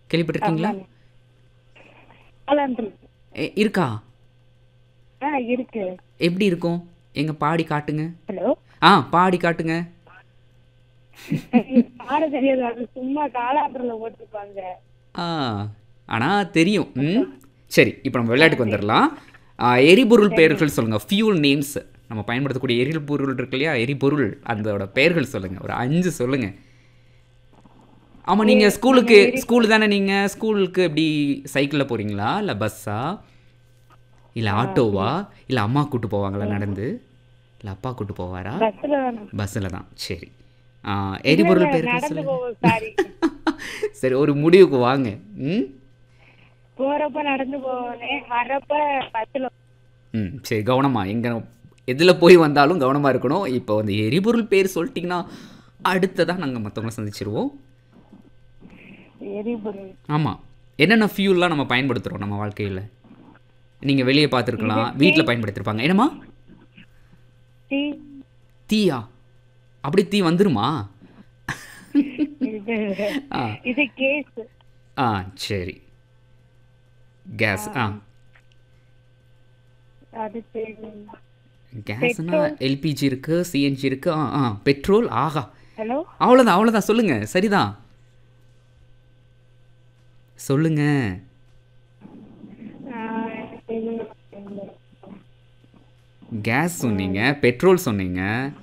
கேள்விப்பட்டிருக்கீங்களா ஆலாண்டு எ- இருக்கா ஆ இருக்கு எப்படி இருக்கும் எங்க பாடி காட்டுங்க ஹலோ ஆ பாடி காட்டுங்க பாட தெரியாது அது சும்மா காலாண்டுல போட்டிருப்பாங்க ஆ ஆனால் தெரியும் ம் சரி இப்போ நம்ம விளையாட்டுக்கு வந்துடலாம் ஆ, எரிபொருள் பெயர்கள் சொல்லுங்கள் ஃபியூல் நேம்ஸ் நம்ம பயன்படுத்தக்கூடிய எரிபொருள் இருக்கு இல்லையா எரிபொருள் அதோட பெயர்கள் சொல்லுங்கள் ஒரு அஞ்சு சொல்லுங்கள் ஆமாம் நீங்கள் ஸ்கூலுக்கு ஸ்கூல் தானே நீங்கள் ஸ்கூலுக்கு எப்படி சைக்கிளில் போகிறீங்களா இல்லை பஸ்ஸா இல்லை ஆட்டோவா இல்லை அம்மா கூட்டு போவாங்களா நடந்து இல்லை அப்பா கூட்டு போவாரா பஸ்ல பஸ்ஸில் தான் சரி ஆ, எரிபொருள் பெயர்கள் நடந்து சொல்லுங்கள் போவோம் சாரி சரி ஒரு முடிவுக்கு வாங்க ம் போறப்ப நடந்து போவேன் வர்றப்ப பஸ்ல ம் சரி கவனமா எங்கே எதில் போய் வந்தாலும் கவனமாக இருக்கணும் இப்போ அந்த எரிபொருள் பேர் சொல்லிட்டிங்கன்னா அடுத்ததாக நாங்கள் மற்றவங்கள சந்திச்சிருவோம் எரிபொருள் ஆமாம் என்னென்ன ஃபியூல்லாம் நம்ம பயன்படுத்துகிறோம் நம்ம வாழ்க்கையில் நீங்கள் வெளியே பார்த்துருக்கலாம் வீட்டில் பயன்படுத்திருப்பாங்க என்னம்மா டீ தீயா அப்படி தீ வந்துருமா இது ஆ இது கேஸ் ஆ சரி கேஸ் ஆ அது சரி கேஸ்னா எல்பிஜி இருக்குது சிஎன்ஜி இருக்குது ஆ ஆ பெட்ரோல் ஆஹா ஹலோ அவ்வளோதான் அவ்வளோதான் சொல்லுங்க சரிதான் சொல்லுங்க கேஸ் சொன்னீங்க பெட்ரோல் சொன்னீங்க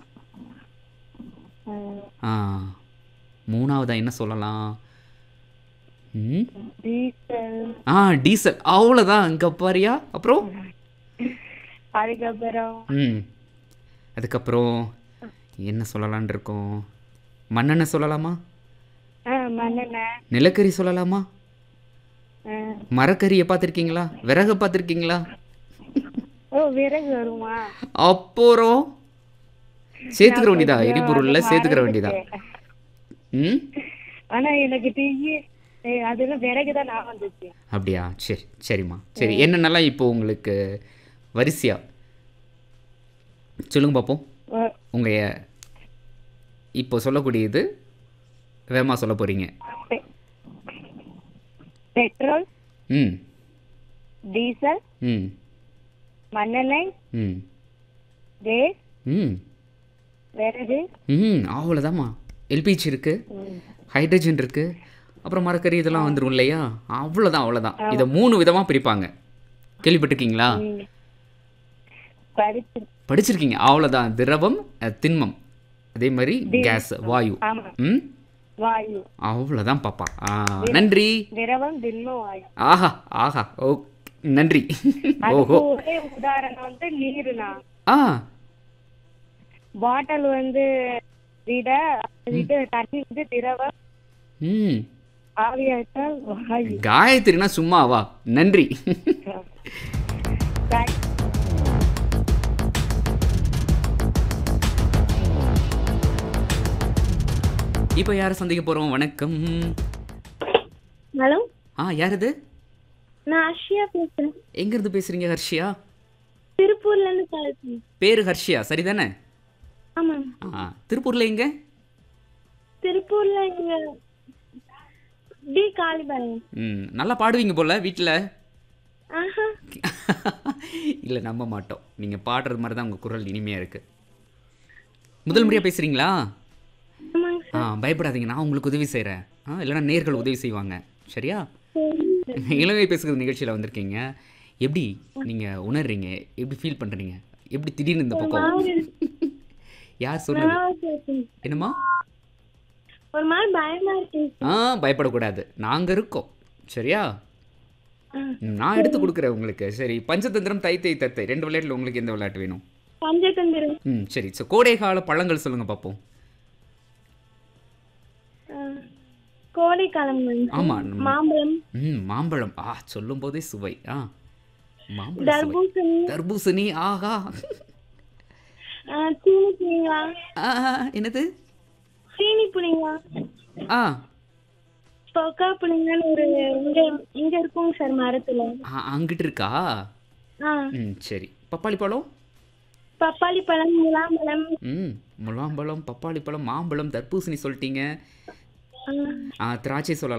ஆ மூணாவதா என்ன சொல்லலாம் ம் டீசல் ஆ டீசல் அவ்வளோதான் இங்கே பாரியா அப்புறம் அதுக்கப்புறம் ம் அதுக்கப்புறம் என்ன சொல்லலான் இருக்கோம் மண்ணெண்ணெய் சொல்லலாமா ஆ மண்ணெண்ணெய் நிலக்கரி சொல்லலாமா ஆ. மரக்கறியை பார்த்துருக்கீங்களா விறகு பார்த்துருக்கீங்களா ஓ விறகு வருமா அப்புறம் சேர்த்துக்கிற வேண்டியதா எரிபொருளில் சேர்த்துக்கிற வேண்டியதா ம் ஆனா எனக்கு டீ அதுல விறகு தான் நான் வந்துச்சு அப்படியா சரி சரிம்மா சரி என்னென்னலாம் இப்போ உங்களுக்கு வரிசையா சொல்லுங்க பார்ப்போம் ஓ- உங்கள் இப்போ சொல்லக்கூடியது வேகமாக சொல்ல போகிறீங்க பெ- பெட்ரோல் ம் டீசல் ம் மண்ணெண்ணெய் ம் கேஸ் ம் விறகு ம் அவ்வளோதாம்மா எல்பிஜி இருக்குது ஹைட்ரஜன் இருக்குது அப்புறம் மரக்கறி இதெல்லாம் வந்துடும் இல்லையா அவ்வளோதான் அவ்வளோதான் இதை மூணு விதமாக பிரிப்பாங்க கேள்விப்பட்டிருக்கீங்களா ம். படிச்சு படிச்சிருக்கீங்க அவ்வளோதான் திரவம் அஹ், திண்மம் அதே மாதிரி கேஸ் வாயு ஆமா ம் வாயு அவ்வளோதான் பாப்பா ஆ நன்றி திரவம் திண்மம் வாயு ஆஹா ஆஹா ஓ நன்றி அதுக்கு ஓஹோ ஒரே உதாரணம் வந்து நீருனா ஆ பாட்டில் வந்து விட இது தண்ணி வந்து திரவம் ம் ஆவியாட்டால் வாயு காயத்ரினா சும்மாவா நன்றி Thank- இப்போ யாரை சந்திக்க போகிறோம் வணக்கம் ஹலோ ஆ யார் இது நான் அர்ஷியா பேசுறேன் எங்கேருந்து பேசுகிறீங்க ஹர்ஷியா திருப்பூர்ல இருந்து கால் பண்ணேன் பேர் ஹர்ஷியா சரிதானே ஆமாம் ஆ திருப்பூரில் எங்க திருப்பூர்ல இங்க டி காளிபாளையம் ம் நல்லா பாடுவீங்க போல வீட்டில் ஆஹா இல்லை நம்ப மாட்டோம் நீங்கள் பாடுறது மாதிரி தான் உங்கள் குரல் இனிமையாக இருக்குது முதல் முறையாக பேசுகிறீங்களா ஆமாங்க ஆ பயப்படாதீங்க நான் உங்களுக்கு உதவி செய்கிறேன் ஆ இல்லைன்னா நேர்கள் உதவி செய்வாங்க சரியா இளவை பேசுகிற நிகழ்ச்சியில் வந்திருக்கீங்க எப்படி நீங்கள் உணர்றீங்க எப்படி ஃபீல் பண்ணுறீங்க எப்படி திடீர்னு இந்த பக்கம் யார் சொன்னது நான் பேசுறேன். என்னம்மா ஒரு மாதிரி பயமா இருக்கு ஆ பயப்படக்கூடாது நாங்கள் இருக்கோம் சரியா ஆ. ம், நான் எடுத்து கொடுக்குறேன் உங்களுக்கு சரி பஞ்சதந்திரம் தை தை தத்தை ரெண்டு விளையாட்டில் உங்களுக்கு எந்த விளையாட்டு வேணும் பஞ்சதந்திரம் ம் சரி ஸோ கோடை கால பழங்கள் சொல்லுங்கள் பார்ப்போம் ஆ. கோடைக்காலம் வந்து ஆமா, நம்ம- மாம்பழம் ம் மாம்பழம் ஆ சொல்லும் போதே சுவை ஆ மாம்பழம் சுவை தர்பூசணி தர்பூசணி ஆஹா ஆ, சீனி புளிங்களா ஆ, என்னது சீனி புளிங்களா ஆ பொக்கா புளிங்கன்னு ஒரு இங்க இங்க இருக்குங்க சார் மரத்துல ஆ, அங்கிட்டு இருக்கா ஆ ம் சரி பப்பாளி பழம் பப்பாளி பழம் முலாம்பழம் ம் முலாம்பழம் பப்பாளி பழம் மாம்பழம் தர்பூசணி சொல்லிட்டீங்க ஆ ஆ திராட்சை சொல்லலாம்